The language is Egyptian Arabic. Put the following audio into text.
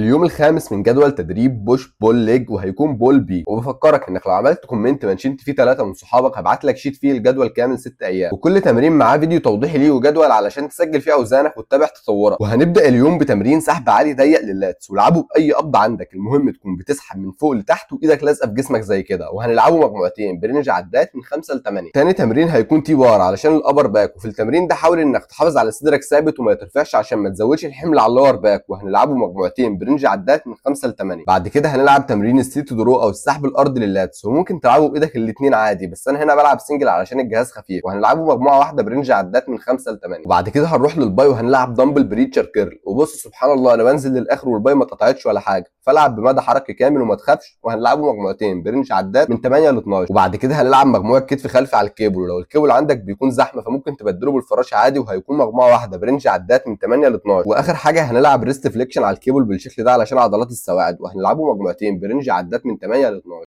اليوم الخامس من جدول تدريب بوش بول ليج وهيكون بول بي وبفكرك انك لو عملت كومنت منشنت فيه ثلاثه من صحابك هبعت لك شيت فيه الجدول كامل ست ايام وكل تمرين معاه فيديو توضيحي ليه وجدول علشان تسجل فيه اوزانك وتتابع تطورك وهنبدا اليوم بتمرين سحب عالي ضيق لللاتس والعبه باي قبضه عندك المهم تكون بتسحب من فوق لتحت وايدك لازقه في جسمك زي كده وهنلعبه مجموعتين برينج عدات من 5 ل 8 تاني تمرين هيكون تي بار علشان الابر باك وفي التمرين ده حاول انك تحافظ على صدرك ثابت وما يترفعش عشان ما تزودش الحمل على اللور باك وهنلعبه مجموعتين برينج عدات من 5 ل 8 بعد كده هنلعب تمرين السيت درو او السحب الارض لللاتس وممكن تلعبه بايدك الاثنين عادي بس انا هنا بلعب سنجل علشان الجهاز خفيف وهنلعبه مجموعه واحده برينج عدات من 5 ل 8 وبعد كده هنروح للباي وهنلعب دمبل بريتشر كيرل وبص سبحان الله انا بنزل للاخر والباي ما اتقطعتش ولا حاجه فالعب بمدى حركه كامل وما تخافش وهنلعبه مجموعتين برينج عدات من 8 ل 12 وبعد كده هنلعب مجموعه كتف خلفي على الكيبل ولو الكيبل عندك بيكون زحمه فممكن تبدله بالفراشه عادي وهيكون مجموعه واحده برينج عدات من 8 ل 12 واخر حاجه هنلعب ريست فليكشن على الكيبل بالشكل ده علشان عضلات السواعد وهنلعبه مجموعتين برينج عدات من 8 ل 12